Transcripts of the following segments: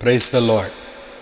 Praise the lord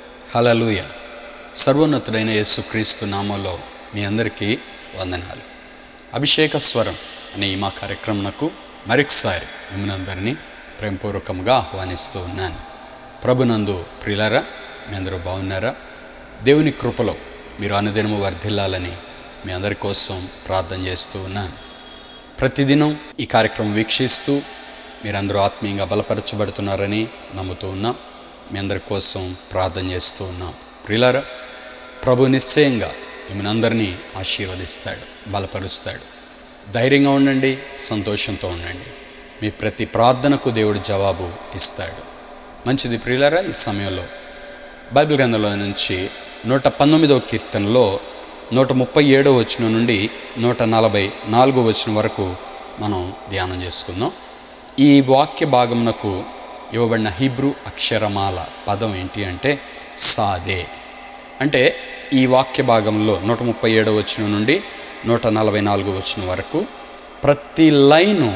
హలలుయ సర్వోన్నతుడైన యేసుక్రీస్తు నామంలో మీ అందరికీ వందనాలు అభిషేక స్వరం అనే ఈ మా కార్యక్రమంకు మరొకసారి మిమ్మల్ని అందరినీ ప్రేమపూర్వకంగా ఆహ్వానిస్తూ ఉన్నాను ప్రభునందు ప్రియులారా మీ అందరూ బాగున్నారా దేవుని కృపలో మీరు అనుదినము వర్ధిల్లాలని మీ అందరి కోసం ప్రార్థన చేస్తూ ఉన్నాను ప్రతిదినం ఈ కార్యక్రమం వీక్షిస్తూ మీరందరూ ఆత్మీయంగా బలపరచబడుతున్నారని నమ్ముతూ ఉన్నాం మీ అందరి కోసం ప్రార్థన చేస్తూ ఉన్నాం ప్రియులారా ప్రభు నిశ్చయంగా మిమ్మల్ని అందరినీ ఆశీర్వదిస్తాడు బలపరుస్తాడు ధైర్యంగా ఉండండి సంతోషంతో ఉండండి మీ ప్రతి ప్రార్థనకు దేవుడు జవాబు ఇస్తాడు మంచిది ప్రియులారా ఈ సమయంలో బైబిల్ గ్రంథంలో నుంచి నూట పంతొమ్మిదవ కీర్తనలో నూట ముప్పై ఏడవ వచనం నుండి నూట నలభై నాలుగో వచనం వరకు మనం ధ్యానం చేసుకుందాం ఈ వాక్య భాగమునకు ఇవ్వబడిన హిబ్రూ అక్షరమాల పదం ఏంటి అంటే సాదే అంటే ఈ వాక్య భాగంలో నూట ముప్పై ఏడవ వచనం నుండి నూట నలభై నాలుగో వచనం వరకు ప్రతి లైను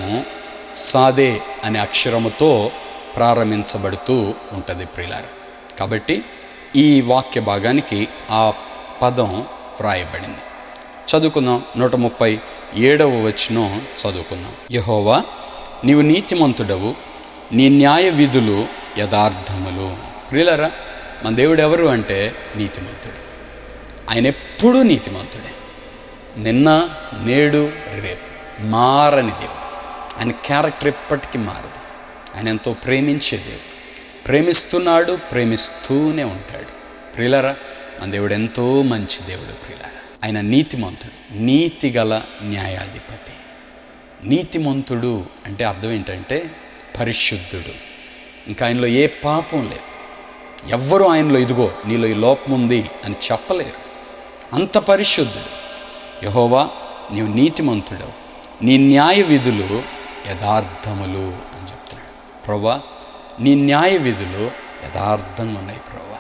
సాదే అనే అక్షరముతో ప్రారంభించబడుతూ ఉంటుంది ప్రిలార కాబట్టి ఈ వాక్య భాగానికి ఆ పదం వ్రాయబడింది చదువుకుందాం నూట ముప్పై ఏడవ వచనం చదువుకుందాం యహోవా నీవు నీతిమంతుడవు నీ న్యాయ విధులు యథార్థములు ప్రియులరా మన దేవుడు ఎవరు అంటే నీతిమంతుడు ఆయన ఎప్పుడూ నీతిమంతుడే నిన్న నేడు రేపు మారని దేవుడు ఆయన క్యారెక్టర్ ఎప్పటికీ మారదు ఆయన ఎంతో ప్రేమించే దేవుడు ప్రేమిస్తున్నాడు ప్రేమిస్తూనే ఉంటాడు ప్రియులరా మన దేవుడు ఎంతో మంచి దేవుడు ప్రియులరా ఆయన నీతిమంతుడు నీతి గల న్యాయాధిపతి నీతిమంతుడు అంటే అర్థం ఏంటంటే పరిశుద్ధుడు ఇంకా ఆయనలో ఏ పాపం లేదు ఎవ్వరూ ఆయనలో ఇదిగో నీలో ఈ లోపం ఉంది అని చెప్పలేరు అంత పరిశుద్ధుడు యహోవా నీవు నీతిమంతుడవు నీ న్యాయ విధులు యథార్థములు అని చెప్తున్నాడు ప్రభా నీ న్యాయ విధులు యథార్థంగా ఉన్నాయి ప్రభా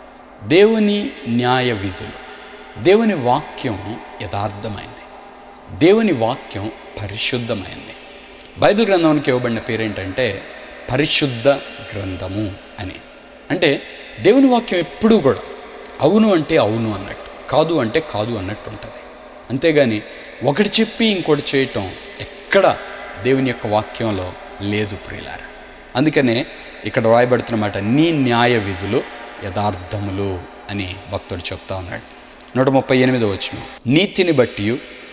దేవుని న్యాయ విధులు దేవుని వాక్యం యథార్థమైంది దేవుని వాక్యం పరిశుద్ధమైంది బైబిల్ గ్రంథానికి ఇవ్వబడిన పేరేంటంటే పరిశుద్ధ గ్రంథము అని అంటే దేవుని వాక్యం ఎప్పుడూ కూడా అవును అంటే అవును అన్నట్టు కాదు అంటే కాదు అన్నట్టు ఉంటుంది అంతేగాని ఒకటి చెప్పి ఇంకోటి చేయటం ఎక్కడ దేవుని యొక్క వాక్యంలో లేదు ప్రియులార అందుకనే ఇక్కడ రాయబడుతున్నమాట నీ న్యాయ విధులు యథార్థములు అని భక్తుడు చెప్తా ఉన్నాడు నూట ముప్పై ఎనిమిదో వచ్చిన నీతిని బట్టి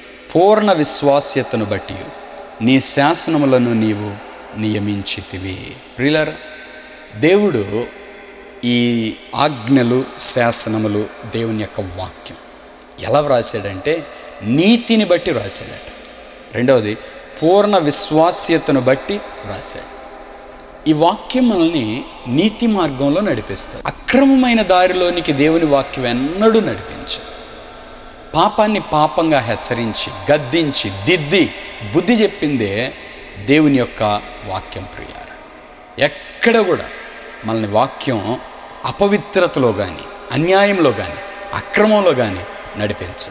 పూర్ణ విశ్వాస్యతను బట్టి నీ శాసనములను నీవు నియమించితివి ప్రియులారా దేవుడు ఈ ఆజ్ఞలు శాసనములు దేవుని యొక్క వాక్యం ఎలా వ్రాసాడంటే నీతిని బట్టి వ్రాసాడట రెండవది పూర్ణ విశ్వాస్యతను బట్టి వ్రాసాడు ఈ వాక్యం మనల్ని నీతి మార్గంలో నడిపిస్తుంది అక్రమమైన దారిలోనికి దేవుని వాక్యం ఎన్నడూ నడిపించదు పాపాన్ని పాపంగా హెచ్చరించి గద్దించి దిద్ది బుద్ధి చెప్పిందే దేవుని యొక్క వాక్యం ప్రియార ఎక్కడ కూడా మనల్ని వాక్యం అపవిత్రతలో కానీ అన్యాయంలో కానీ అక్రమంలో కానీ నడిపించదు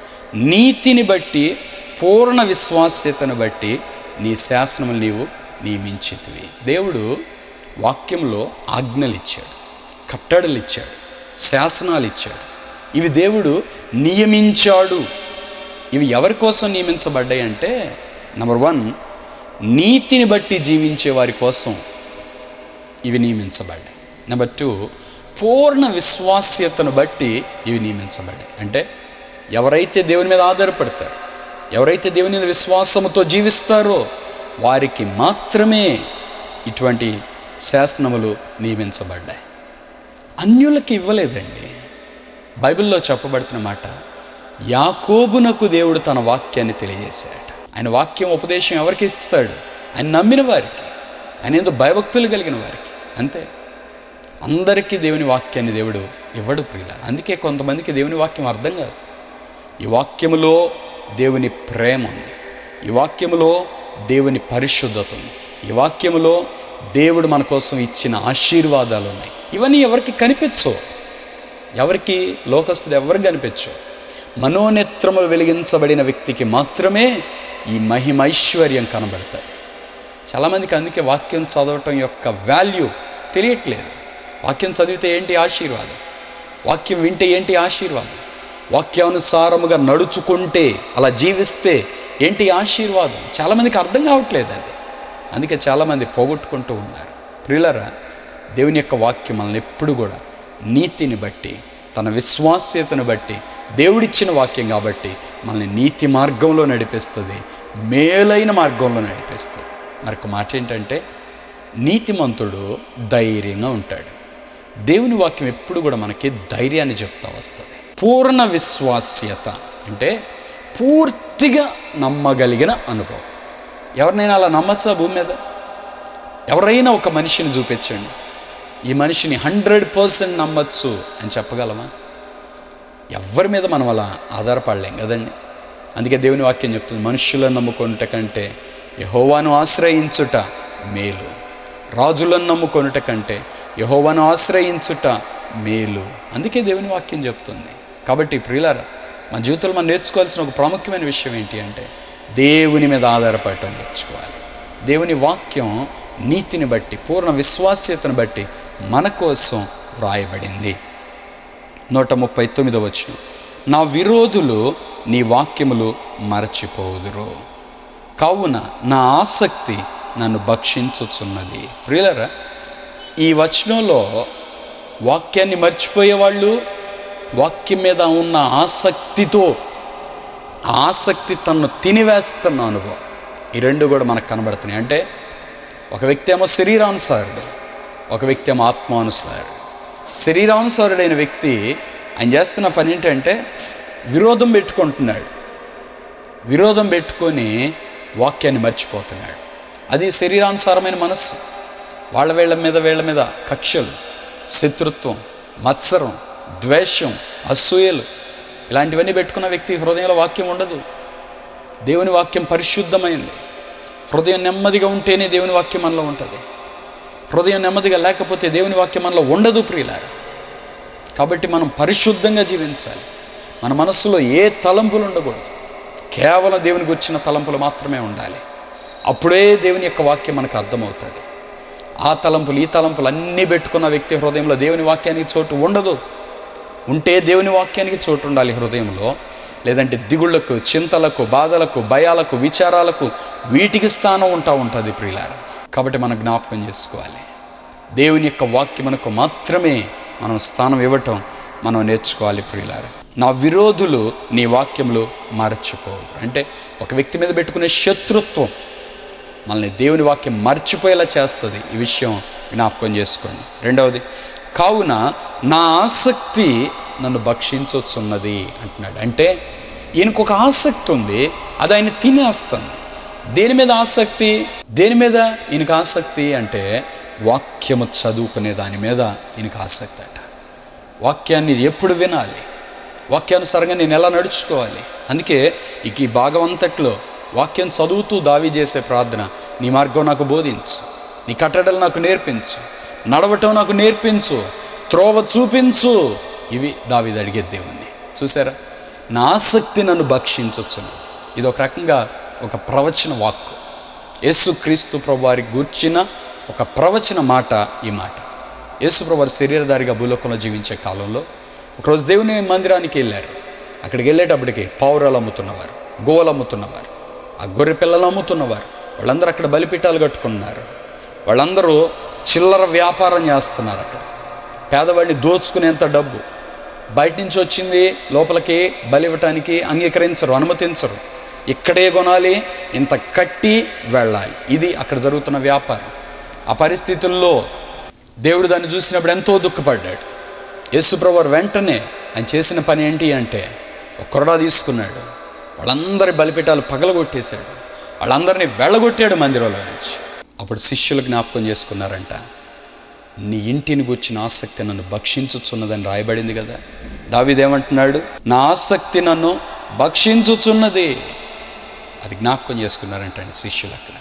నీతిని బట్టి పూర్ణ విశ్వాస్యతను బట్టి నీ శాసనములు నీవు నియమించితివి దేవుడు వాక్యంలో ఆజ్ఞలు ఇచ్చాడు కట్టడలు ఇచ్చాడు శాసనాలు ఇచ్చాడు ఇవి దేవుడు నియమించాడు ఇవి ఎవరి కోసం నియమించబడ్డాయి అంటే నెంబర్ వన్ నీతిని బట్టి జీవించే వారి కోసం ఇవి నియమించబడ్డాయి నెంబర్ టూ పూర్ణ విశ్వాస్యతను బట్టి ఇవి నియమించబడ్డాయి అంటే ఎవరైతే దేవుని మీద ఆధారపడతారు ఎవరైతే దేవుని మీద విశ్వాసముతో జీవిస్తారో వారికి మాత్రమే ఇటువంటి శాసనములు నియమించబడ్డాయి అన్యులకి ఇవ్వలేదండి బైబిల్లో చెప్పబడుతున్న మాట యాకోబునకు దేవుడు తన వాక్యాన్ని తెలియజేశాడు ఆయన వాక్యం ఉపదేశం ఎవరికి ఇస్తాడు ఆయన నమ్మిన వారికి ఆయన ఏదో భయభక్తులు కలిగిన వారికి అంతే అందరికీ దేవుని వాక్యాన్ని దేవుడు ఇవ్వడు ప్రియుల అందుకే కొంతమందికి దేవుని వాక్యం అర్థం కాదు ఈ వాక్యములో దేవుని ప్రేమ ఉంది ఈ వాక్యములో దేవుని పరిశుద్ధత ఉంది ఈ వాక్యములో దేవుడు మన కోసం ఇచ్చిన ఆశీర్వాదాలు ఉన్నాయి ఇవన్నీ ఎవరికి కనిపించవు ఎవరికి లోకస్తులు ఎవరికి కనిపించవు మనోనేత్రములు వెలిగించబడిన వ్యక్తికి మాత్రమే ఈ మహిమైశ్వర్యం కనబడతాయి చాలామందికి అందుకే వాక్యం చదవటం యొక్క వాల్యూ తెలియట్లేదు వాక్యం చదివితే ఏంటి ఆశీర్వాదం వాక్యం వింటే ఏంటి ఆశీర్వాదం వాక్యానుసారముగా నడుచుకుంటే అలా జీవిస్తే ఏంటి ఆశీర్వాదం చాలామందికి అర్థం కావట్లేదు అది అందుకే చాలామంది పోగొట్టుకుంటూ ఉన్నారు ప్రియులరా దేవుని యొక్క వాక్యం మనల్ని ఎప్పుడు కూడా నీతిని బట్టి తన విశ్వాస్యతను బట్టి దేవుడిచ్చిన వాక్యం కాబట్టి మనల్ని నీతి మార్గంలో నడిపిస్తుంది మేలైన మార్గంలో నడిపిస్తుంది మరొక మాట ఏంటంటే నీతిమంతుడు ధైర్యంగా ఉంటాడు దేవుని వాక్యం ఎప్పుడు కూడా మనకి ధైర్యాన్ని చెప్తా వస్తుంది పూర్ణ విశ్వాస్యత అంటే పూర్తిగా నమ్మగలిగిన అనుభవం ఎవరినైనా అలా నమ్మచ్చా భూమి మీద ఎవరైనా ఒక మనిషిని చూపించండి ఈ మనిషిని హండ్రెడ్ పర్సెంట్ నమ్మచ్చు అని చెప్పగలమా ఎవరి మీద మనం అలా ఆధారపడలేం కదండి అందుకే దేవుని వాక్యం చెప్తుంది మనుషులను నమ్ముకొనుట కంటే యహోవాను ఆశ్రయించుట మేలు రాజులను నమ్ముకొనుట కంటే యహోవాను ఆశ్రయించుట మేలు అందుకే దేవుని వాక్యం చెప్తుంది కాబట్టి ప్రియులారా మన జీవితంలో మనం నేర్చుకోవాల్సిన ఒక ప్రాముఖ్యమైన విషయం ఏంటి అంటే దేవుని మీద ఆధారపడటం నేర్చుకోవాలి దేవుని వాక్యం నీతిని బట్టి పూర్ణ విశ్వాస్యతను బట్టి మన కోసం వ్రాయబడింది నూట ముప్పై తొమ్మిదో వచ్చు నా విరోధులు నీ వాక్యములు మరచిపోదురు కావున నా ఆసక్తి నన్ను భక్షించుచున్నది ప్రియులరా ఈ వచనంలో వాక్యాన్ని మర్చిపోయేవాళ్ళు వాక్యం మీద ఉన్న ఆసక్తితో ఆ ఆసక్తి తనను తినివేస్తున్న అనుభవం ఈ రెండు కూడా మనకు కనబడుతున్నాయి అంటే ఒక వ్యక్తి ఏమో శరీరానుసారుడు ఒక వ్యక్తి ఏమో ఆత్మానుసారుడు శరీరానుసారుడైన వ్యక్తి ఆయన చేస్తున్న పని ఏంటంటే విరోధం పెట్టుకుంటున్నాడు విరోధం పెట్టుకొని వాక్యాన్ని మర్చిపోతున్నాడు అది శరీరానుసారమైన మనస్సు వాళ్ళ వీళ్ళ మీద వీళ్ళ మీద కక్షలు శత్రుత్వం మత్సరం ద్వేషం అసూయలు ఇలాంటివన్నీ పెట్టుకున్న వ్యక్తి హృదయంలో వాక్యం ఉండదు దేవుని వాక్యం పరిశుద్ధమైంది హృదయం నెమ్మదిగా ఉంటేనే దేవుని వాక్యం మనలో ఉంటుంది హృదయం నెమ్మదిగా లేకపోతే దేవుని వాక్యం మనలో ఉండదు ప్రియులారా కాబట్టి మనం పరిశుద్ధంగా జీవించాలి మన మనస్సులో ఏ తలంపులు ఉండకూడదు కేవలం దేవునికి వచ్చిన తలంపులు మాత్రమే ఉండాలి అప్పుడే దేవుని యొక్క వాక్యం మనకు అర్థమవుతుంది ఆ తలంపులు ఈ తలంపులు అన్నీ పెట్టుకున్న వ్యక్తి హృదయంలో దేవుని వాక్యానికి చోటు ఉండదు ఉంటే దేవుని వాక్యానికి చోటు ఉండాలి హృదయంలో లేదంటే దిగుళ్లకు చింతలకు బాధలకు భయాలకు విచారాలకు వీటికి స్థానం ఉంటా ఉంటుంది ప్రియులారా కాబట్టి మనం జ్ఞాపకం చేసుకోవాలి దేవుని యొక్క వాక్యమునకు మాత్రమే మనం స్థానం ఇవ్వటం మనం నేర్చుకోవాలి ప్రియులారా నా విరోధులు నీ వాక్యములు మరచిపోదు అంటే ఒక వ్యక్తి మీద పెట్టుకునే శత్రుత్వం మనల్ని దేవుని వాక్యం మర్చిపోయేలా చేస్తుంది ఈ విషయం జ్ఞాపకం చేసుకోండి రెండవది కావున నా ఆసక్తి నన్ను భక్షించొచ్చున్నది అంటున్నాడు అంటే ఈయనకు ఒక ఆసక్తి ఉంది అది ఆయన తినేస్తుంది దేని మీద ఆసక్తి దేని మీద ఈయనకు ఆసక్తి అంటే వాక్యము చదువుకునే దాని మీద ఈయనకు ఆసక్తి అట వాక్యాన్ని ఎప్పుడు వినాలి వాక్యానుసారంగా నేను ఎలా నడుచుకోవాలి అందుకే ఇక ఈ భాగం అంతట్లో వాక్యం చదువుతూ దావి చేసే ప్రార్థన నీ మార్గం నాకు బోధించు నీ కట్టడలు నాకు నేర్పించు నడవటం నాకు నేర్పించు త్రోవ చూపించు ఇవి దావిది అడిగే దేవుణ్ణి చూసారా నా ఆసక్తి నన్ను భక్షించొచ్చును ఇది ఒక రకంగా ఒక ప్రవచన వాక్కు యేసుక్రీస్తు ప్రభు వారికి గూర్చిన ఒక ప్రవచన మాట ఈ మాట యేసు ప్రభు వారు శరీరధారిగా భూలోకంలో జీవించే కాలంలో ఒకరోజు దేవుని మందిరానికి వెళ్ళారు అక్కడికి వెళ్ళేటప్పటికి పావురాలు అమ్ముతున్నవారు గోవలు అమ్ముతున్నవారు ఆ గొర్రె పిల్లలు అమ్ముతున్నవారు వాళ్ళందరూ అక్కడ బలిపీఠాలు కట్టుకున్నారు వాళ్ళందరూ చిల్లర వ్యాపారం చేస్తున్నారు అక్కడ పేదవాడిని దోచుకునేంత డబ్బు బయట నుంచి వచ్చింది లోపలికి బలి ఇవ్వటానికి అంగీకరించరు అనుమతించరు ఇక్కడే కొనాలి ఇంత కట్టి వెళ్ళాలి ఇది అక్కడ జరుగుతున్న వ్యాపారం ఆ పరిస్థితుల్లో దేవుడు దాన్ని చూసినప్పుడు ఎంతో దుఃఖపడ్డాడు యేసుప్రభు వెంటనే ఆయన చేసిన పని ఏంటి అంటే ఒక కొరడా తీసుకున్నాడు వాళ్ళందరి బలిపీఠాలు పగలగొట్టేశాడు వాళ్ళందరినీ వెళ్ళగొట్టాడు మందిరంలో నుంచి అప్పుడు శిష్యులు జ్ఞాపకం చేసుకున్నారంట నీ ఇంటిని గుర్చిన ఆసక్తి నన్ను భక్షించుచున్నదని రాయబడింది కదా దావిదేమంటున్నాడు నా ఆసక్తి నన్ను భక్షించుచున్నది అది జ్ఞాపకం చేసుకున్నారంటండి శిష్యులు అక్కడ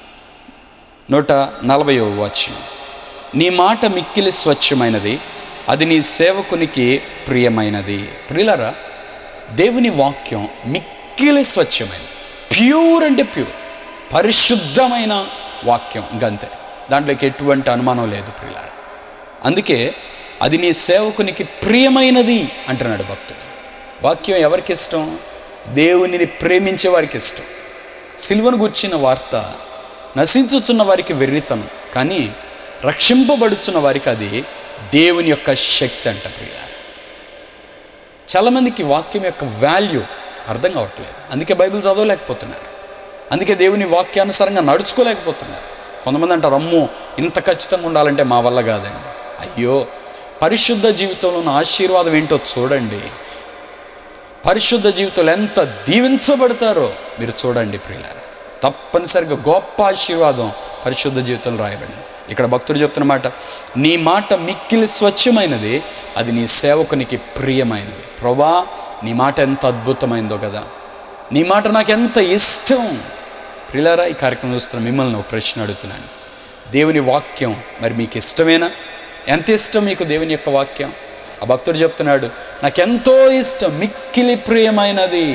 నూట నలభై వచ్చిన నీ మాట మిక్కిలి స్వచ్ఛమైనది అది నీ సేవకునికి ప్రియమైనది ప్రియులరా దేవుని వాక్యం మిక్కిలి స్వచ్ఛమైనది ప్యూర్ అంటే ప్యూర్ పరిశుద్ధమైన వాక్యం ఇంకంతే దాంట్లోకి ఎటువంటి అనుమానం లేదు ప్రియులారా అందుకే అది నీ సేవకునికి ప్రియమైనది అంటున్నాడు భక్తుడు వాక్యం ఎవరికి ఇష్టం దేవునిని ప్రేమించే వారికి ఇష్టం సిల్వను గుర్చిన వార్త నశించుచున్న వారికి వెర్రితనం కానీ రక్షింపబడుచున్న వారికి అది దేవుని యొక్క శక్తి అంట ప్రియ చాలామందికి వాక్యం యొక్క వాల్యూ అర్థం కావట్లేదు అందుకే బైబిల్ చదవలేకపోతున్నారు అందుకే దేవుని వాక్యానుసారంగా నడుచుకోలేకపోతున్నారు కొంతమంది అంటారు అమ్మో ఇంత ఖచ్చితంగా ఉండాలంటే మా వల్ల కాదండి అయ్యో పరిశుద్ధ జీవితంలో ఉన్న ఆశీర్వాదం ఏంటో చూడండి పరిశుద్ధ జీవితంలో ఎంత దీవించబడతారో మీరు చూడండి ప్రియులారా తప్పనిసరిగా గొప్ప ఆశీర్వాదం పరిశుద్ధ జీవితంలో రాయబడింది ఇక్కడ భక్తుడు చెప్తున్న మాట నీ మాట మిక్కిలి స్వచ్ఛమైనది అది నీ సేవకునికి ప్రియమైనది ప్రభా నీ మాట ఎంత అద్భుతమైందో కదా నీ మాట నాకు ఎంత ఇష్టం ప్రియులారా ఈ కార్యక్రమం చూస్తున్న మిమ్మల్ని ఒక ప్రశ్న అడుగుతున్నాను దేవుని వాక్యం మరి మీకు ఇష్టమేనా ఎంత ఇష్టం మీకు దేవుని యొక్క వాక్యం ఆ భక్తుడు చెప్తున్నాడు నాకెంతో ఇష్టం మిక్కిలి ప్రియమైనది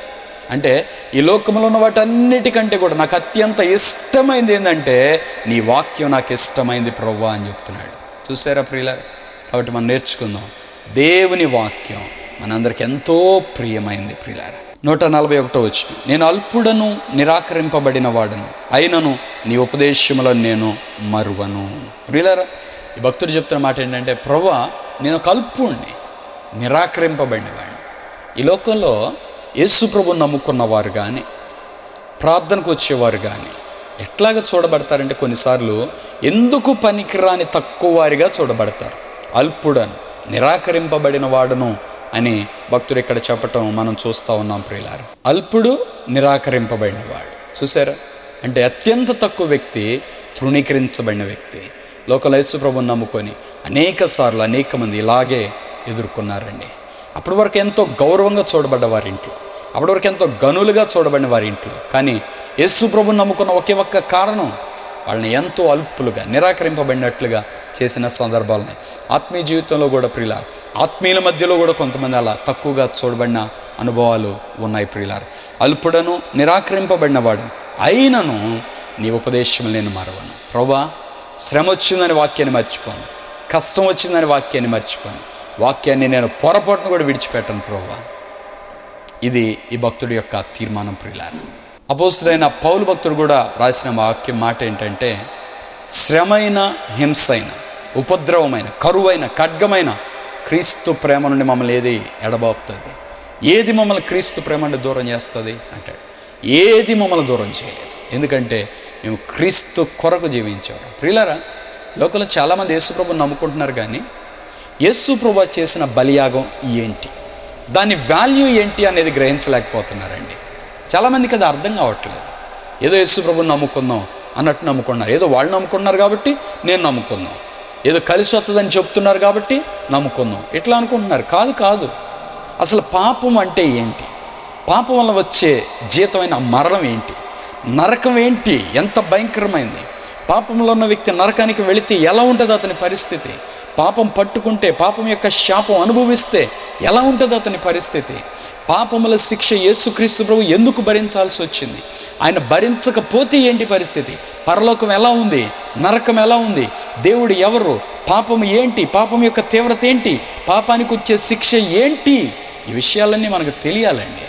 అంటే ఈ లోకంలో ఉన్న వాటన్నిటికంటే కూడా నాకు అత్యంత ఇష్టమైంది ఏంటంటే నీ వాక్యం నాకు ఇష్టమైంది ప్రవ్వా అని చెప్తున్నాడు చూసారా ప్రియుల కాబట్టి మనం నేర్చుకుందాం దేవుని వాక్యం మనందరికి ఎంతో ప్రియమైంది ప్రియులారా నూట నలభై ఒకటో వచ్చిన నేను అల్పుడను నిరాకరింపబడిన వాడను అయినను నీ ఉపదేశములను నేను మరువను ప్రియులారా ఈ భక్తుడు చెప్తున్న మాట ఏంటంటే ప్రభా నేను ఒక అల్పుణ్ణి నిరాకరింపబడిన వాడిని ఈ లోకంలో యేసు ప్రభు నమ్ముకున్న వారు కానీ ప్రార్థనకు వచ్చేవారు కానీ ఎట్లాగ చూడబడతారంటే కొన్నిసార్లు ఎందుకు పనికిరాని తక్కువ వారిగా చూడబడతారు అల్పుడను నిరాకరింపబడిన వాడును అని భక్తుడు ఇక్కడ చెప్పటం మనం చూస్తూ ఉన్నాం ప్రియులారు అల్పుడు నిరాకరింపబడిన వాడు చూసారా అంటే అత్యంత తక్కువ వ్యక్తి తృణీకరించబడిన వ్యక్తి లోకల్ యేసు ప్రభుని నమ్ముకొని అనేక సార్లు అనేక మంది ఇలాగే ఎదుర్కొన్నారండి అప్పటి వరకు ఎంతో గౌరవంగా చూడబడ్డ వారి ఇంట్లో అప్పటి వరకు ఎంతో గనులుగా చూడబడిన వారి ఇంట్లో కానీ యేసు ప్రభుని నమ్ముకున్న ఒకే ఒక్క కారణం వాళ్ళని ఎంతో అల్పులుగా నిరాకరింపబడినట్లుగా చేసిన సందర్భాలు ఉన్నాయి ఆత్మీయ జీవితంలో కూడా ప్రియుల ఆత్మీయుల మధ్యలో కూడా కొంతమంది అలా తక్కువగా చూడబడిన అనుభవాలు ఉన్నాయి ప్రియులారు అల్పుడను నిరాకరింపబడిన వాడు అయినను నీ ఉపదేశం నేను మరవను ప్రభా శ్రమ వచ్చిందని వాక్యాన్ని మర్చిపోను కష్టం వచ్చిందని వాక్యాన్ని మర్చిపోను వాక్యాన్ని నేను పొరపాటును కూడా విడిచిపెట్టను ప్రభా ఇది ఈ భక్తుడి యొక్క తీర్మానం ప్రియులారు అపోసుడైన పౌలు భక్తుడు కూడా రాసిన వాక్యం మాట ఏంటంటే శ్రమైన హింసైన ఉపద్రవమైన కరువైన ఖడ్గమైన క్రీస్తు ప్రేమ నుండి మమ్మల్ని ఏది ఎడబాపుతుంది ఏది మమ్మల్ని క్రీస్తు ప్రేమ నుండి దూరం చేస్తుంది అంటే ఏది మమ్మల్ని దూరం చేయలేదు ఎందుకంటే మేము క్రీస్తు కొరకు జీవించాము ప్రియులారా లోకంలో చాలామంది యేసుప్రభు నమ్ముకుంటున్నారు కానీ యేసుప్రభు చేసిన బలియాగం ఏంటి దాని వాల్యూ ఏంటి అనేది గ్రహించలేకపోతున్నారండి చాలామందికి అది అర్థం కావట్లేదు ఏదో యేసుప్రభుని నమ్ముకుందాం అన్నట్టు నమ్ముకున్నారు ఏదో వాళ్ళు నమ్ముకున్నారు కాబట్టి నేను నమ్ముకుందాం ఏదో కలిసి వస్తుందని చెప్తున్నారు కాబట్టి నమ్ముకుందాం ఇట్లా అనుకుంటున్నారు కాదు కాదు అసలు పాపం అంటే ఏంటి పాపం వల్ల వచ్చే జీతమైన మరణం ఏంటి నరకం ఏంటి ఎంత భయంకరమైంది పాపంలో ఉన్న వ్యక్తి నరకానికి వెళితే ఎలా ఉంటుంది అతని పరిస్థితి పాపం పట్టుకుంటే పాపం యొక్క శాపం అనుభవిస్తే ఎలా ఉంటుంది అతని పరిస్థితి పాపముల శిక్ష యేసుక్రీస్తు ప్రభు ఎందుకు భరించాల్సి వచ్చింది ఆయన భరించకపోతే ఏంటి పరిస్థితి పరలోకం ఎలా ఉంది నరకం ఎలా ఉంది దేవుడు ఎవరు పాపం ఏంటి పాపం యొక్క తీవ్రత ఏంటి పాపానికి వచ్చే శిక్ష ఏంటి ఈ విషయాలన్నీ మనకు తెలియాలండి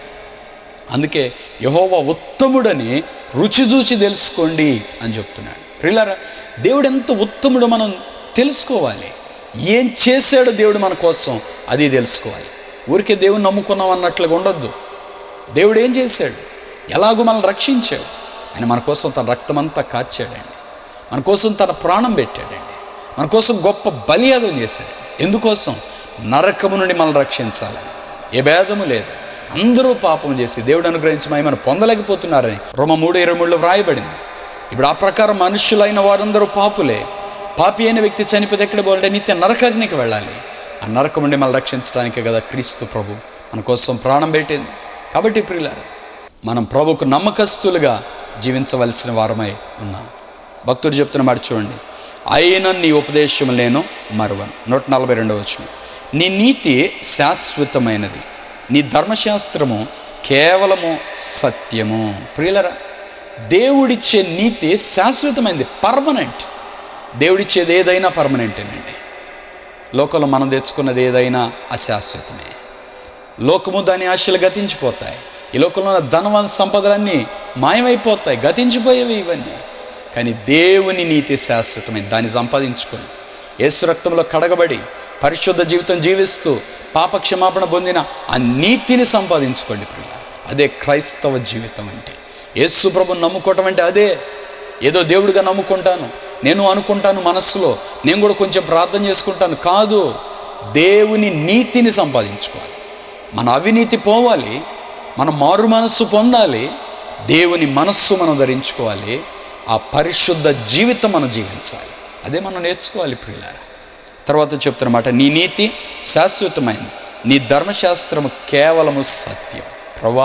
అందుకే యహోవా ఉత్తముడని రుచి చూచి తెలుసుకోండి అని చెప్తున్నాడు ప్రిల్లరా దేవుడు ఎంత ఉత్తముడో మనం తెలుసుకోవాలి ఏం చేశాడో దేవుడు మన కోసం అది తెలుసుకోవాలి ఊరికే దేవుని నమ్ముకున్నాం అన్నట్లుగా ఉండొద్దు దేవుడు ఏం చేశాడు ఎలాగో మనల్ని రక్షించాడు ఆయన మన కోసం తన రక్తమంతా కార్చాడండి మన కోసం తన ప్రాణం పెట్టాడండి మన కోసం గొప్ప బలియాగం చేశాడు ఎందుకోసం నరకము నుండి మనల్ని రక్షించాలని ఏ భేదము లేదు అందరూ పాపం చేసి దేవుడు అనుగ్రహించి మహిమను పొందలేకపోతున్నారని రోమ మూడు ఇరవై మూడులో వ్రాయబడింది ఇప్పుడు ఆ ప్రకారం మనుషులైన వారందరూ పాపులే పాపి అయిన వ్యక్తి చనిపోతే ఎక్కడ పోవాలంటే నిత్య నరకాగ్నికి వెళ్ళాలి ఆ నరకం నుండి మనం రక్షించడానికే కదా క్రీస్తు ప్రభు మన కోసం ప్రాణం పెట్టింది కాబట్టి ప్రియులారా మనం ప్రభుకు నమ్మకస్తులుగా జీవించవలసిన వారమై ఉన్నాం భక్తుడు చెప్తున్న మాట చూడండి అయిన నీ ఉపదేశం నేను మరువను నూట నలభై రెండవ వచ్చిన నీ నీతి శాశ్వతమైనది నీ ధర్మశాస్త్రము కేవలము సత్యము ప్రియులరా దేవుడిచ్చే నీతి శాశ్వతమైనది పర్మనెంట్ దేవుడిచ్చేది ఏదైనా పర్మనెంటేనండి లోకంలో మనం తెచ్చుకున్నది ఏదైనా అశాశ్వతమే లోకము దాని ఆశలు గతించిపోతాయి ఈ లోకంలో ఉన్న ధనవాన్ సంపదలన్నీ మాయమైపోతాయి గతించిపోయేవి ఇవన్నీ కానీ దేవుని నీతి శాశ్వతమైన దాన్ని సంపాదించుకొని యేసు రక్తంలో కడగబడి పరిశుద్ధ జీవితం జీవిస్తూ పాప క్షమాపణ పొందిన ఆ నీతిని సంపాదించుకోండి ప్రియ అదే క్రైస్తవ జీవితం అంటే యేసు ప్రభుని నమ్ముకోవటం అంటే అదే ఏదో దేవుడిగా నమ్ముకుంటాను నేను అనుకుంటాను మనస్సులో నేను కూడా కొంచెం ప్రార్థన చేసుకుంటాను కాదు దేవుని నీతిని సంపాదించుకోవాలి మన అవినీతి పోవాలి మన మారు మనస్సు పొందాలి దేవుని మనస్సు మనం ధరించుకోవాలి ఆ పరిశుద్ధ జీవితం మనం జీవించాలి అదే మనం నేర్చుకోవాలి ప్రియులారా తర్వాత చెప్తున్నమాట నీ నీతి శాశ్వతమైనది నీ ధర్మశాస్త్రము కేవలము సత్యం ప్రభా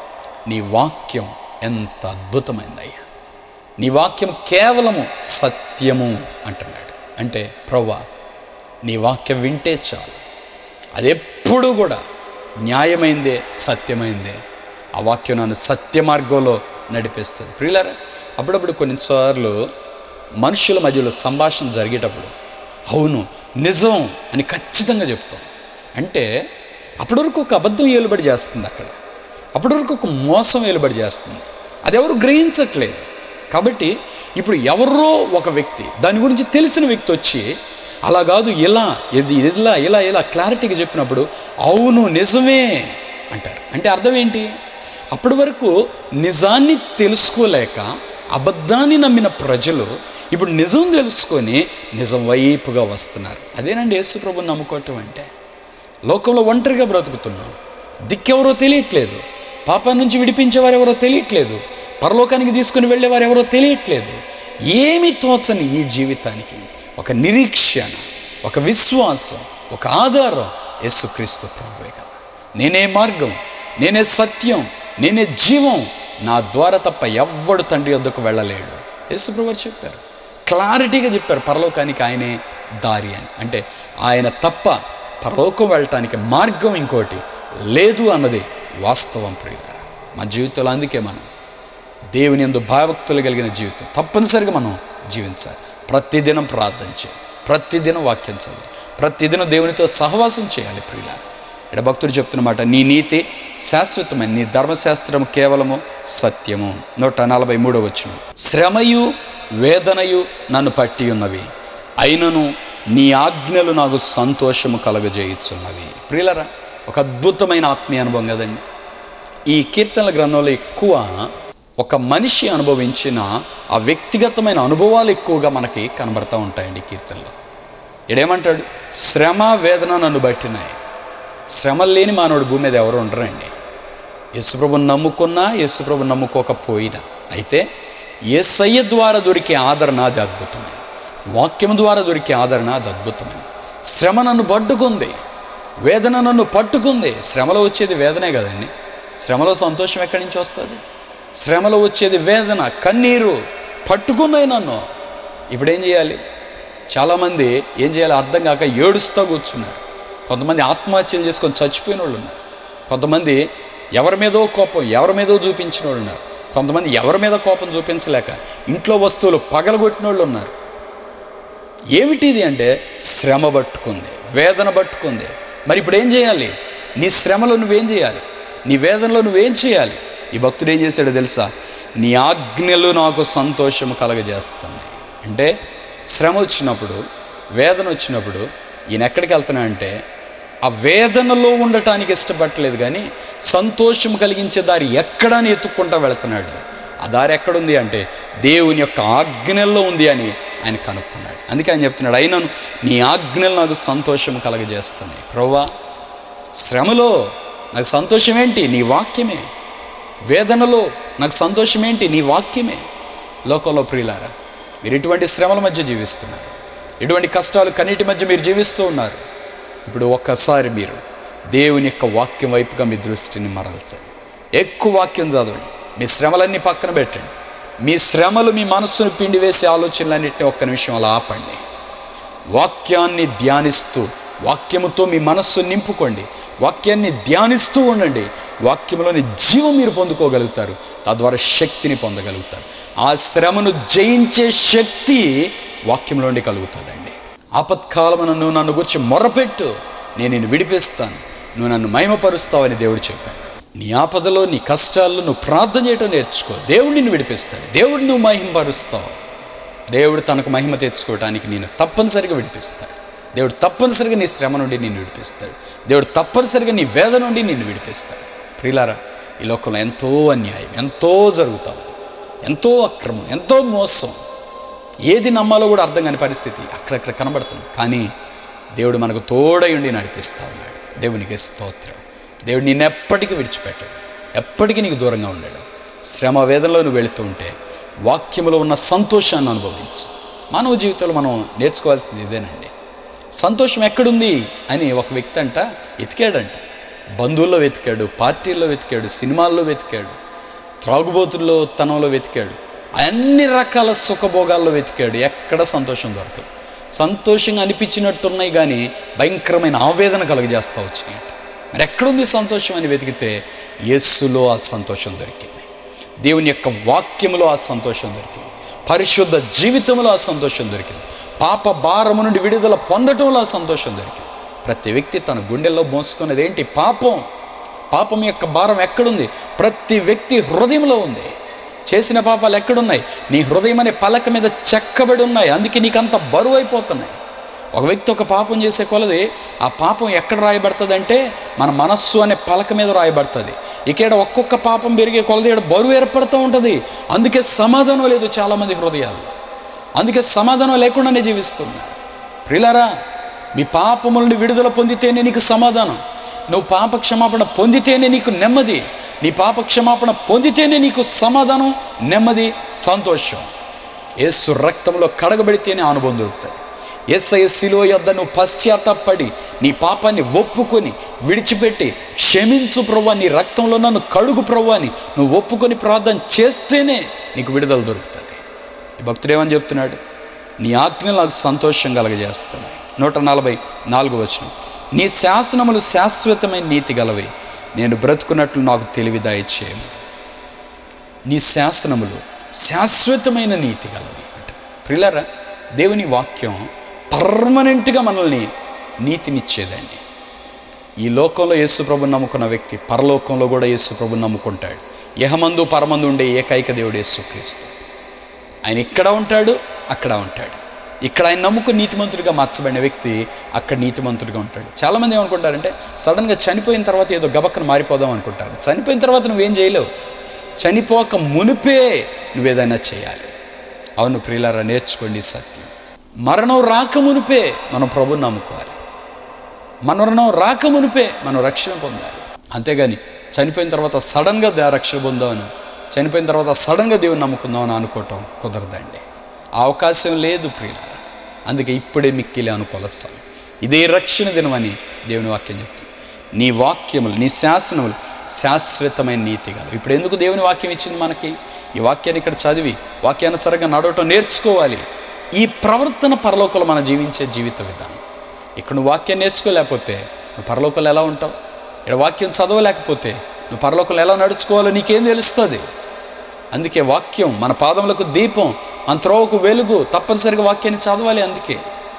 నీ వాక్యం ఎంత అద్భుతమైందయ్యా నీ వాక్యం కేవలము సత్యము అంటున్నాడు అంటే ప్రభా నీ వాక్యం వింటే చాలు అది ఎప్పుడు కూడా న్యాయమైందే సత్యమైందే ఆ వాక్యం నన్ను సత్య మార్గంలో నడిపిస్తుంది ప్రియులారా అప్పుడప్పుడు కొన్నిసార్లు మనుషుల మధ్యలో సంభాషణ జరిగేటప్పుడు అవును నిజం అని ఖచ్చితంగా చెప్తాం అంటే అప్పటి వరకు ఒక అబద్ధం ఏలుబడి చేస్తుంది అక్కడ అప్పటి వరకు ఒక మోసం ఏలుబడి చేస్తుంది అది ఎవరు గ్రహించట్లేదు కాబట్టి ఇప్పుడు ఎవరో ఒక వ్యక్తి దాని గురించి తెలిసిన వ్యక్తి వచ్చి అలా కాదు ఇలా ఇది ఇలా ఇలా ఇలా క్లారిటీగా చెప్పినప్పుడు అవును నిజమే అంటారు అంటే అర్థం ఏంటి అప్పటి వరకు నిజాన్ని తెలుసుకోలేక అబద్ధాన్ని నమ్మిన ప్రజలు ఇప్పుడు నిజం తెలుసుకొని నిజం వైపుగా వస్తున్నారు అదేనండి యేసుప్రభు నమ్ముకోవటం అంటే లోకంలో ఒంటరిగా బ్రతుకుతున్నాం దిక్కెవరో తెలియట్లేదు పాపం నుంచి విడిపించేవారు ఎవరో తెలియట్లేదు పరలోకానికి తీసుకుని వెళ్ళేవారు ఎవరో తెలియట్లేదు ఏమి తోచని ఈ జీవితానికి ఒక నిరీక్షణ ఒక విశ్వాసం ఒక ఆధారం యేసుక్రీస్తు ప్రభువే కదా నేనే మార్గం నేనే సత్యం నేనే జీవం నా ద్వారా తప్ప ఎవ్వడు తండ్రి వద్దకు వెళ్ళలేడు యేసుప్రభు వారు చెప్పారు క్లారిటీగా చెప్పారు పరలోకానికి ఆయనే దారి అని అంటే ఆయన తప్ప పరలోకం వెళ్ళటానికి మార్గం ఇంకోటి లేదు అన్నది వాస్తవం ప్రియుల మా జీవితంలో అందుకే మనం దేవుని ఎందు భయభక్తులు కలిగిన జీవితం తప్పనిసరిగా మనం జీవించాలి ప్రతిదినం ప్రార్థన చేయాలి ప్రతిదినం వాక్యం చదవాలి ప్రతిదినం దేవునితో సహవాసం చేయాలి ప్రియుల ఇక్కడ భక్తుడు చెప్తున్నమాట నీ నీతి శాశ్వతమైన నీ ధర్మశాస్త్రం కేవలము సత్యము నూట నలభై మూడో వచ్చిన శ్రమయు వేదనయు నన్ను పట్టి ఉన్నవి అయినను నీ ఆజ్ఞలు నాకు సంతోషము కలగజేయుచున్నవి ప్రియులరా ఒక అద్భుతమైన ఆత్మీయ అనుభవం కదండి ఈ కీర్తనల గ్రంథంలో ఎక్కువ ఒక మనిషి అనుభవించిన ఆ వ్యక్తిగతమైన అనుభవాలు ఎక్కువగా మనకి కనబడతా ఉంటాయండి ఈ కీర్తనలో ఇడేమంటాడు శ్రమ వేదన నన్ను బట్టినాయి శ్రమలు లేని మానవుడు భూమి మీద ఎవరు ఉండరండి యేసుప్రభుని నమ్ముకున్నా యేసుప్రభు నమ్ముకోకపోయినా అయితే ఏసయ్య ద్వారా దొరికే ఆదరణ అది అద్భుతమైన వాక్యం ద్వారా దొరికే ఆదరణ అది అద్భుతమైన శ్రమ నన్ను పట్టుకుంది వేదన నన్ను పట్టుకుంది శ్రమలో వచ్చేది వేదనే కదండి శ్రమలో సంతోషం ఎక్కడి నుంచి వస్తుంది శ్రమలో వచ్చేది వేదన కన్నీరు పట్టుకున్నాయి నన్ను ఇప్పుడు ఏం చేయాలి చాలామంది ఏం చేయాలో అర్థం కాక ఏడుస్తూ కూర్చున్నారు కొంతమంది ఆత్మహత్యలు చేసుకొని చచ్చిపోయిన వాళ్ళు ఉన్నారు కొంతమంది ఎవరి మీదో కోపం ఎవరి మీదో చూపించిన వాళ్ళు ఉన్నారు కొంతమంది ఎవరి మీద కోపం చూపించలేక ఇంట్లో వస్తువులు పగలగొట్టిన వాళ్ళు ఉన్నారు ఏమిటిది అంటే శ్రమ పట్టుకుంది వేదన పట్టుకుంది మరి ఇప్పుడు ఏం చేయాలి నీ శ్రమలో నువ్వేం చేయాలి నీ వేదనలో నువ్వేం చేయాలి ఈ భక్తుడు ఏం చేశాడో తెలుసా నీ ఆజ్ఞలు నాకు సంతోషం కలగజేస్తాయి అంటే శ్రమ వచ్చినప్పుడు వేదన వచ్చినప్పుడు ఈయన ఎక్కడికి వెళ్తున్నా అంటే ఆ వేదనలో ఉండటానికి ఇష్టపడలేదు కానీ సంతోషం కలిగించే దారి ఎక్కడని ఎత్తుక్కుంటా వెళ్తున్నాడు ఆ దారి ఎక్కడుంది అంటే దేవుని యొక్క ఆజ్ఞల్లో ఉంది అని ఆయన కనుక్కున్నాడు అందుకే ఆయన చెప్తున్నాడు అయినను నీ ఆజ్ఞలు నాకు సంతోషం కలగజేస్తున్నాయి ప్రవ్వా శ్రమలో నాకు సంతోషం ఏంటి నీ వాక్యమే వేదనలో నాకు సంతోషం ఏంటి నీ వాక్యమే లోకంలో ప్రియులారా మీరు ఇటువంటి శ్రమల మధ్య జీవిస్తున్నారు ఇటువంటి కష్టాలు కన్నీటి మధ్య మీరు జీవిస్తూ ఉన్నారు ఇప్పుడు ఒక్కసారి మీరు దేవుని యొక్క వాక్యం వైపుగా మీ దృష్టిని మరల్చండి ఎక్కువ వాక్యం చదవండి మీ శ్రమలన్నీ పక్కన పెట్టండి మీ శ్రమలు మీ మనస్సును పిండి వేసే ఆలోచనలన్నింటినీ ఒక్క నిమిషం అలా ఆపండి వాక్యాన్ని ధ్యానిస్తూ వాక్యముతో మీ మనస్సు నింపుకోండి వాక్యాన్ని ధ్యానిస్తూ ఉండండి వాక్యంలోని జీవం మీరు పొందుకోగలుగుతారు తద్వారా శక్తిని పొందగలుగుతారు ఆ శ్రమను జయించే శక్తి వాక్యంలో నుండి కలుగుతుందండి ఆపత్కాలమున నువ్వు నన్ను గురించి మొరపెట్టు నేను నిన్ను విడిపిస్తాను నువ్వు నన్ను మహిమపరుస్తావని దేవుడు చెప్పాడు నీ ఆపదలో నీ కష్టాల్లో నువ్వు ప్రార్థన చేయటం నేర్చుకో దేవుడు నిన్ను విడిపిస్తాడు దేవుడు నువ్వు మహిమపరుస్తావు దేవుడు తనకు మహిమ తెచ్చుకోవడానికి నేను తప్పనిసరిగా విడిపిస్తాడు దేవుడు తప్పనిసరిగా నీ శ్రమ నుండి నిన్ను విడిపిస్తాడు దేవుడు తప్పనిసరిగా నీ వేద నుండి నిన్ను విడిపిస్తాడు ప్రియులారా ఈ లోకంలో ఎంతో అన్యాయం ఎంతో జరుగుతాం ఎంతో అక్రమం ఎంతో మోసం ఏది నమ్మాలో కూడా అర్థం కాని పరిస్థితి అక్కడక్కడ కనబడుతుంది కానీ దేవుడు మనకు తోడై ఉండి నడిపిస్తా ఉన్నాడు దేవునికి స్తోత్రం దేవుడు నిన్ను ఎప్పటికీ విడిచిపెట్టాడు ఎప్పటికీ నీకు దూరంగా ఉన్నాడు శ్రమ వేదనలో నువ్వు వెళుతూ ఉంటే వాక్యములో ఉన్న సంతోషాన్ని అనుభవించు మానవ జీవితంలో మనం నేర్చుకోవాల్సింది ఇదేనండి సంతోషం ఎక్కడుంది అని ఒక వ్యక్తి అంట వెతికాడంట బంధువుల్లో వెతికాడు పార్టీల్లో వెతికాడు సినిమాల్లో వెతికాడు త్రాగుబోతుల్లో తనంలో వెతికాడు అన్ని రకాల సుఖభోగాల్లో వెతికాడు ఎక్కడ సంతోషం దొరకదు సంతోషంగా అనిపించినట్టున్నాయి కానీ భయంకరమైన ఆవేదన కలుగజేస్తా వచ్చినాయి మరి ఎక్కడుంది సంతోషం అని వెతికితే యేస్సులో ఆ సంతోషం దొరికింది దేవుని యొక్క వాక్యములో ఆ సంతోషం దొరికింది పరిశుద్ధ జీవితంలో ఆ సంతోషం దొరికింది పాప భారము నుండి విడుదల పొందటంలో ఆ సంతోషం దొరికింది ప్రతి వ్యక్తి తన గుండెల్లో మోస్తున్నది ఏంటి పాపం పాపం యొక్క భారం ఎక్కడుంది ప్రతి వ్యక్తి హృదయంలో ఉంది చేసిన పాపాలు ఎక్కడున్నాయి నీ హృదయం అనే పలక మీద చెక్కబడి ఉన్నాయి అందుకే నీకు అంత బరువు అయిపోతున్నాయి ఒక వ్యక్తి ఒక పాపం చేసే కొలది ఆ పాపం ఎక్కడ రాయబడుతుంది అంటే మన మనస్సు అనే పలక మీద రాయబడుతుంది ఇక్కడ ఒక్కొక్క పాపం పెరిగే కొలది ఇక్కడ బరువు ఏర్పడుతూ ఉంటుంది అందుకే సమాధానం లేదు చాలామంది హృదయాల్లో అందుకే సమాధానం లేకుండానే జీవిస్తున్నారు ప్రిలారా మీ పాపములను విడుదల పొందితేనే నీకు సమాధానం నువ్వు పాప క్షమాపణ పొందితేనే నీకు నెమ్మది నీ పాప క్షమాపణ పొందితేనే నీకు సమాధానం నెమ్మది సంతోషం యేసు రక్తంలో కడగబడితేనే అనుభవం దొరుకుతుంది ఎస్ఐ శిలో యొద్ద నువ్వు పశ్చాత్తపడి నీ పాపాన్ని ఒప్పుకొని విడిచిపెట్టి క్షమించు ప్రవ్వా నీ రక్తంలో నన్ను కడుగు ప్రవ్వా అని నువ్వు ఒప్పుకొని ప్రార్థన చేస్తేనే నీకు విడుదల దొరుకుతుంది ఈ భక్తుడు ఏమని చెప్తున్నాడు నీ ఆజ్ఞలు నాకు సంతోషం కలగజేస్తున్నాయి నూట నలభై నాలుగు వచనం నీ శాసనములు శాశ్వతమైన నీతి గలవి నేను బ్రతుకున్నట్లు నాకు తెలివి దయచేయము నీ శాసనములు శాశ్వతమైన నీతి గలవి అంట ప్రిలరా దేవుని వాక్యం పర్మనెంట్గా మనల్ని నీతినిచ్చేదండి ఈ లోకంలో యేసుప్రభుని నమ్ముకున్న వ్యక్తి పరలోకంలో కూడా యేసుప్రభుని నమ్ముకుంటాడు యహమందు పరమందు ఉండే ఏకైక దేవుడు యేసుక్రీస్తు ఆయన ఇక్కడ ఉంటాడు అక్కడ ఉంటాడు ఇక్కడ ఆయన నమ్ముకుని నీతిమంతుడిగా మార్చబడిన వ్యక్తి అక్కడ నీతిమంతుడిగా ఉంటాడు చాలామంది ఏమనుకుంటారంటే సడన్గా చనిపోయిన తర్వాత ఏదో గబక్కన మారిపోదాం అనుకుంటారు చనిపోయిన తర్వాత నువ్వేం చేయలేవు చనిపోక మునిపే నువ్వేదైనా చేయాలి అవును ప్రియులారా నేర్చుకోండి ఈ సత్యం మరణం రాక మునిపే మనం ప్రభుని నమ్ముకోవాలి మరణం రాక మునిపే మనం రక్షణ పొందాలి అంతేగాని చనిపోయిన తర్వాత సడన్గా దా రక్షణ పొందామని చనిపోయిన తర్వాత సడన్గా దేవుని నమ్ముకుందామని అనుకోవటం కుదరదండి ఆ అవకాశం లేదు ప్రియులారా అందుకే ఇప్పుడే మిక్కిలే అనుకొలస్తాం ఇదే రక్షణ దినమని దేవుని వాక్యం చెప్తుంది నీ వాక్యములు నీ శాసనములు శాశ్వతమైన నీతి గలవు ఇప్పుడు ఎందుకు దేవుని వాక్యం ఇచ్చింది మనకి ఈ వాక్యాన్ని ఇక్కడ చదివి వాక్యానుసారంగా నడవటం నేర్చుకోవాలి ఈ ప్రవర్తన పరలోకంలో మనం జీవించే జీవిత విధానం ఇక్కడ నువ్వు వాక్యం నేర్చుకోలేకపోతే నువ్వు పరలోకంలో ఎలా ఉంటావు ఇక్కడ వాక్యం చదవలేకపోతే నువ్వు పరలోకంలో ఎలా నడుచుకోవాలో నీకేం తెలుస్తుంది అందుకే వాక్యం మన పాదములకు దీపం మన త్రోవకు వెలుగు తప్పనిసరిగా వాక్యాన్ని చదవాలి అందుకే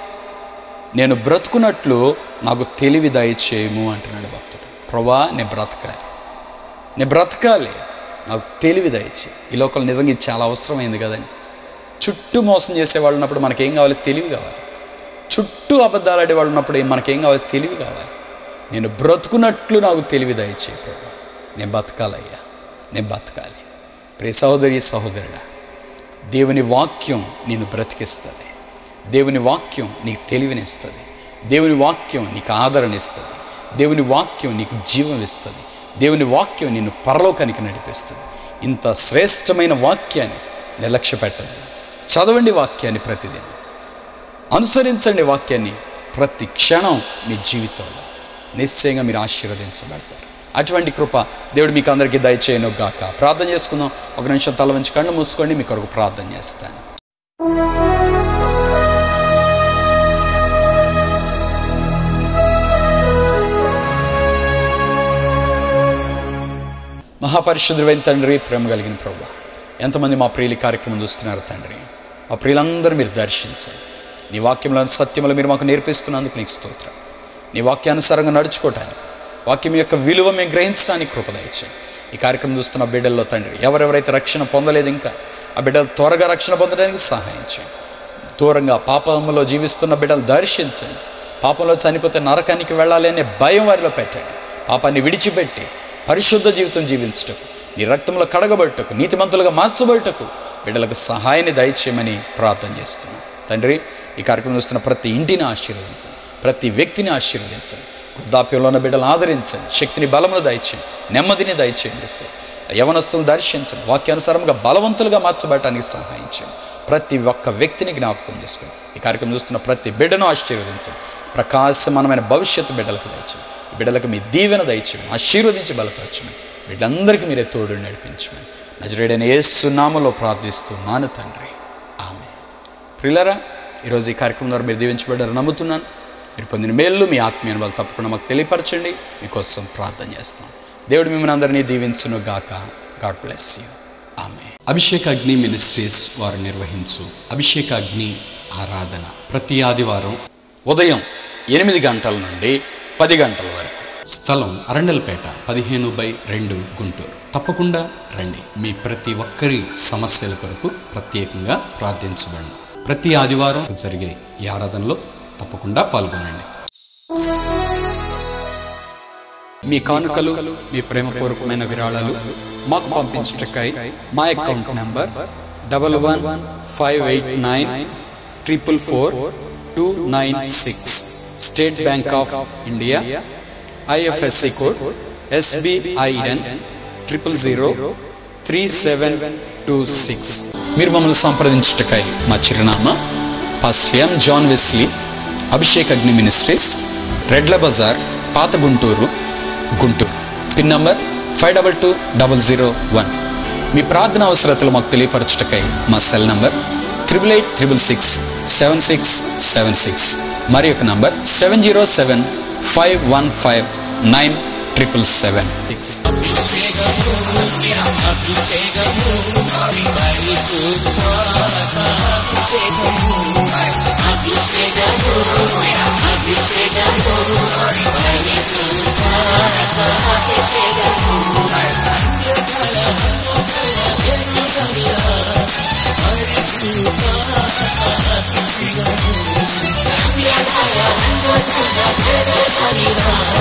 నేను బ్రతుకున్నట్లు నాకు తెలివి దయచేయము అంటున్నాడు భక్తుడు ప్రభా నేను బ్రతకాలి నేను బ్రతకాలి నాకు తెలివి దయచే ఈ లోకల్ నిజంగా ఇది చాలా అవసరమైంది కదండి చుట్టూ మోసం చేసేవాళ్ళు ఉన్నప్పుడు మనకేం కావాలి తెలివి కావాలి చుట్టూ అబద్ధాలు ఆడేవాళ్ళు ఉన్నప్పుడు ఏం- మనకేం కావాలి తెలివి కావాలి నేను బ్రతుకున్నట్లు నాకు తెలివి దయచే ప్రభా నేను బతకాలయ్యా నేను బతకాలి ప్రియ సహోదరి సహోదరుడా దేవుని వాక్యం నిన్ను బ్రతికిస్తుంది దేవుని వాక్యం నీకు తెలివినిస్తుంది దేవుని వాక్యం నీకు ఆదరణ ఇస్తుంది దేవుని వాక్యం నీకు జీవం ఇస్తుంది దేవుని వాక్యం నిన్ను పరలోకానికి నడిపిస్తుంది ఇంత శ్రేష్టమైన వాక్యాన్ని నిర్లక్ష్య పెట్టద్దు చదవండి వాక్యాన్ని ప్రతిదినం అనుసరించండి వాక్యాన్ని ప్రతి క్షణం మీ జీవితంలో నిశ్చయంగా మీరు ఆశీర్వదించబడతారు అటువంటి కృప దేవుడు మీకు అందరికీ దయచేయను గాక ప్రార్థన చేసుకుందాం ఒక నిమిషం తల వంచి కళ్ళు మూసుకోండి మీ కొరకు ప్రార్థన చేస్తాను మహాపరిశుద్ధుడైన తండ్రి ప్రేమ కలిగిన ప్రభు ఎంతమంది మా ప్రియులి కార్యక్రమం చూస్తున్నారు తండ్రి మా ప్రియులందరూ మీరు దర్శించండి నీ వాక్యంలో సత్యములు మీరు మాకు నేర్పిస్తున్నందుకు నీకు స్తోత్రం నీ వాక్యానుసారంగా నడుచుకోవటానికి వాక్యం యొక్క విలువ మేము గ్రహించడానికి కృపదయచేయండి ఈ కార్యక్రమం చూస్తున్న బిడ్డల్లో తండ్రి ఎవరెవరైతే రక్షణ పొందలేదు ఇంకా ఆ బిడ్డలు త్వరగా రక్షణ పొందడానికి సహాయం చేయండి దూరంగా పాపంలో జీవిస్తున్న బిడ్డలు దర్శించండి పాపంలో చనిపోతే నరకానికి వెళ్ళాలి అనే భయం వారిలో పెట్టండి పాపాన్ని విడిచిపెట్టి పరిశుద్ధ జీవితం జీవించటకు నీ రక్తంలో కడగబట్టకు నీతిమంతులుగా మార్చబట్టకు బిడ్డలకు సహాయాన్ని దయచేయమని ప్రార్థన చేస్తున్నాను తండ్రి ఈ కార్యక్రమం చూస్తున్న ప్రతి ఇంటిని ఆశీర్వదించండి ప్రతి వ్యక్తిని ఆశీర్వదించండి వృద్ధాప్యంలో ఉన్న బిడ్డలు ఆదరించండి శక్తిని బలమును దయచేయండి నెమ్మదిని దయచేయండి సార్ యవనస్తులను దర్శించండి వాక్యానుసారంగా బలవంతులుగా మార్చబడటానికి సహాయం చేయండి ప్రతి ఒక్క వ్యక్తిని జ్ఞాపకం చేసుకోండి ఈ కార్యక్రమం చూస్తున్న ప్రతి బిడ్డను ఆశీర్వదించండి ప్రకాశమానమైన భవిష్యత్తు బిడ్డలకు దయచేయండి ఈ బిడ్డలకు మీ దీవెన దయచేయండి ఆశీర్వదించి బలపరచమని బిడ్డలందరికీ మీరే తోడు నడిపించమని నజరేడైన ఏసునామలో ప్రార్థిస్తూ నాను తండ్రి ఆమె ప్రియులరా ఈరోజు ఈ కార్యక్రమం ద్వారా మీరు దీవించబడ్డారు నమ్ముతున్నాను మీరు పొందిన మేళ్ళు మీ ఆత్మీయ వాళ్ళు తప్పకుండా మాకు తెలియపరచండి మీకోసం ప్రార్థన చేస్తాం దేవుడు మిమ్మల్ని అందరినీ దీవించును గాక గాడ్ బ్లెస్ యూ ఆమె అభిషేక అగ్ని మినిస్ట్రీస్ వారు నిర్వహించు అభిషేక అగ్ని ఆరాధన ప్రతి ఆదివారం ఉదయం ఎనిమిది గంటల నుండి పది గంటల వరకు స్థలం అరండల్పేట పదిహేను బై రెండు గుంటూరు తప్పకుండా రండి మీ ప్రతి ఒక్కరి సమస్యల కొరకు ప్రత్యేకంగా ప్రార్థించబడండి ప్రతి ఆదివారం జరిగే ఈ ఆరాధనలో తప్పకుండా పాల్గొనండి మీ కానుకలు మీ ప్రేమపూర్వకమైన విరాళాలు మాకు పంపించటకై మా account number double one five eight nine triple four two nine six State Bank of India IFSC code SBIN triple zero three seven two six మీరు మమ్మల్ని సంప్రదించుటకై మా చిరునామా పాస్ఫియం జాన్ వెస్లీ అభిషేక్ అగ్ని మినిస్ట్రీస్ రెడ్ల బజార్ పాత Guntur Guntur pin number five double two double zero one మీ ప్రార్థన అవసరతలు మాకు తెలియపరచుటకై మా cell number triple eight triple six seven six seven six మరి యొక్క number seven zero seven five one five nine triple seven six Yeah.